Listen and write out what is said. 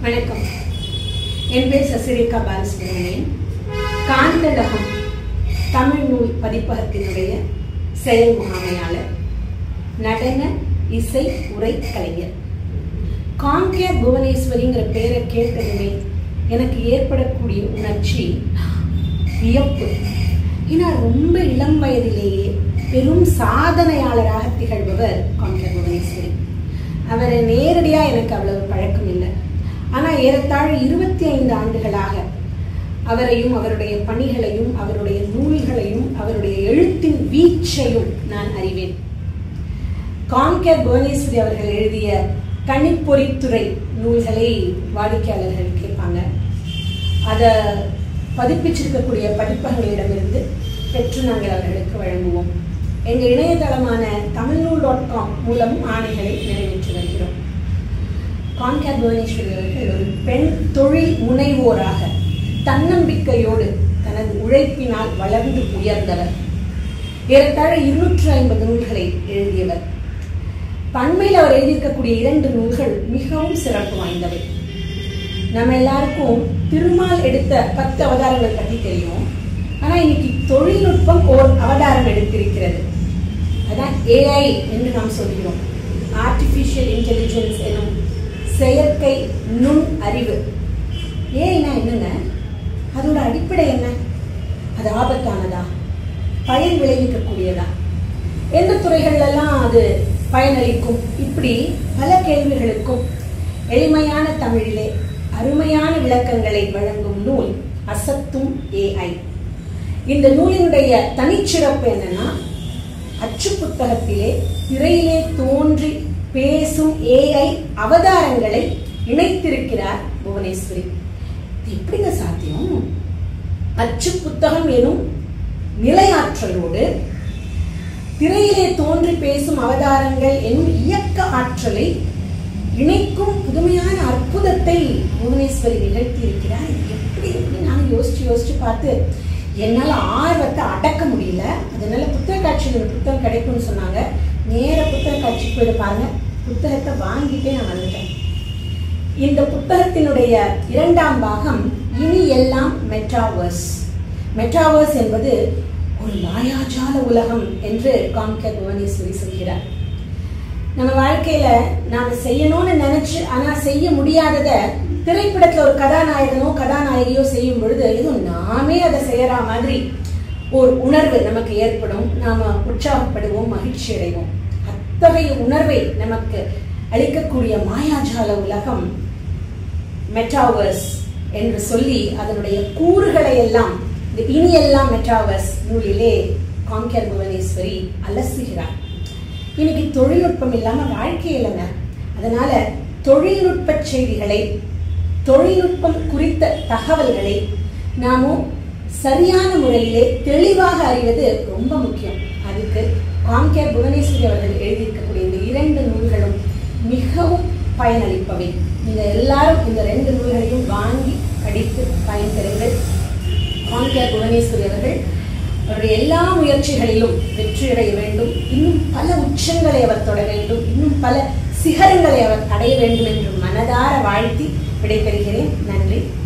வணக்கம் என் பேர் சசிரேகா பாலசுப்ரமணியன் காந்தளகம் தமிழ் நூல் பதிப்பகத்தினுடைய செயல் முகாமையாளர் நடன இசை உரை கலைஞர் காங்கேர் புவனேஸ்வரிங்கிற பேரை கேட்டதுமே எனக்கு ஏற்படக்கூடிய உணர்ச்சி வியப்பு ஏன்னா ரொம்ப இளம் வயதிலேயே பெரும் சாதனையாளராக திகழ்பவர் காங்கேர் புவனேஸ்வரி அவரை நேரடியாக எனக்கு அவ்வளவு பழக்கம் இல்லை ஆனால் ஏறத்தாழ இருபத்தி ஐந்து ஆண்டுகளாக அவரையும் அவருடைய பணிகளையும் அவருடைய நூல்களையும் அவருடைய எழுத்தின் வீச்சையும் நான் அறிவேன் காங்கேர் புவனேஸ்வரி அவர்கள் எழுதிய கணிப்பொறித்துறை நூல்களை வாடிக்கையாளர்கள் கேட்பாங்க அதை பதிப்பிச்சிருக்கக்கூடிய பதிப்பகங்களிடமிருந்து பெற்று நாங்கள் அவர்களுக்கு வழங்குவோம் எங்கள் இணையதளமான தமிழ்நூல் டாட் காம் மூலமும் ஆணைகளை நிறைவேற்றி வருகிறோம் கான்கேர் புவனேஸ்வரி அவர்கள் ஒரு பெண் தொழில் முனைவோராக தன்னம்பிக்கையோடு தனது உழைப்பினால் வளர்ந்து உயர்ந்தவர் ஏறத்தாழ இருநூற்று ஐம்பது நூல்களை எழுதியவர் பண்மையில் அவர் எழுதியிருக்கக்கூடிய இரண்டு நூல்கள் மிகவும் சிறப்பு வாய்ந்தவை நம்ம எல்லாருக்கும் திருமால் எடுத்த பத்து அவதாரங்கள் பற்றி தெரியும் ஆனா இன்னைக்கு தொழில்நுட்பம் ஓர் அவதாரம் எடுத்திருக்கிறது அதான் ஏஐ என்று நாம் சொல்கிறோம் ஆர்டிஃபிஷியல் இன்டெலிஜென்ஸ் எனும் செயற்கை நுண் அறிவு ஏன்னா என்னங்க அதோட அடிப்படை என்ன அது ஆபத்தானதா பயன் விளைவிக்கக்கூடியதா எந்த துறைகள்லாம் அது பயனளிக்கும் இப்படி பல கேள்விகளுக்கும் எளிமையான தமிழிலே அருமையான விளக்கங்களை வழங்கும் நூல் அசத்தும் ஏஐ இந்த நூலினுடைய தனிச்சிறப்பு என்னன்னா அச்சு புத்தகத்திலே திரையிலே தோன்றி பேசும் ஏஐ அவதாரங்களை இணைத்திருக்கிறார் புவனேஸ்வரி இது எப்படிங்க சாத்தியம் அச்சு புத்தகம் எனும் நிலையாற்றலோடு திரையிலே தோன்றி பேசும் அவதாரங்கள் எனும் இயக்க ஆற்றலை இணைக்கும் புதுமையான அற்புதத்தை புவனேஸ்வரி நிகழ்த்தி இருக்கிறார் எப்படி எப்படி நான் யோசிச்சு யோசிச்சு பார்த்து என்னால் ஆர்வத்தை அடக்க முடியல அதனால புத்தக காட்சியில் ஒரு புத்தகம் கிடைக்கும்னு சொன்னாங்க நேர புத்தக காட்சிக்கு போயிட்டு பாருங்க புத்தகத்தை வாங்கிட்டே நான் வந்துட்டேன் இந்த புத்தகத்தினுடைய இரண்டாம் பாகம் இனி எல்லாம் மெட்டாவர்ஸ் மெட்டாவர்ஸ் என்பது ஒரு மாயாஜால உலகம் என்று காமிக்க புவனேஸ்வரி சொல்கிறார் நம்ம வாழ்க்கையில நாம செய்யணும்னு நினைச்சு ஆனா செய்ய முடியாதத திரைப்படத்துல ஒரு கதாநாயகனோ கதாநாயகியோ செய்யும் பொழுது ஏதோ நாமே அதை செய்யற மாதிரி ஒரு உணர்வு நமக்கு ஏற்படும் நாம உற்சாகப்படுவோம் மகிழ்ச்சி அடைவோம் அத்தகைய உணர்வை நமக்கு அளிக்கக்கூடிய மாயாஜால உலகம் மெட்டாவர்ஸ் என்று சொல்லி அதனுடைய கூறுகளை எல்லாம் இந்த இனியெல்லாம் மெட்டாவர்ஸ் நூலிலே காங்கேர் புவனேஸ்வரி அலசுகிறார் இன்னைக்கு தொழில்நுட்பம் இல்லாம வாழ்க்கை இல்லைங்க அதனால தொழில்நுட்ப செய்திகளை தொழில்நுட்பம் குறித்த தகவல்களை நாமும் சரியான முறையிலே தெளிவாக அறிவது ரொம்ப முக்கியம் அதுக்கு காம்கேர் புவனேஸ்வரி அவர்கள் எழுதியிருக்கக்கூடிய இந்த இரண்டு நூல்களும் மிகவும் பயனளிப்பவை நீங்க எல்லாரும் இந்த ரெண்டு நூல்களையும் வாங்கி படித்து பயன்பெறுங்கள் காம்கேர் புவனேஸ்வரி அவர்கள் அவருடைய எல்லா முயற்சிகளிலும் வெற்றியடைய வேண்டும் இன்னும் பல உச்சங்களை அவர் தொட வேண்டும் இன்னும் பல சிகரங்களை அவர் அடைய வேண்டும் என்று மனதார வாழ்த்தி விடைபெறுகிறேன் நன்றி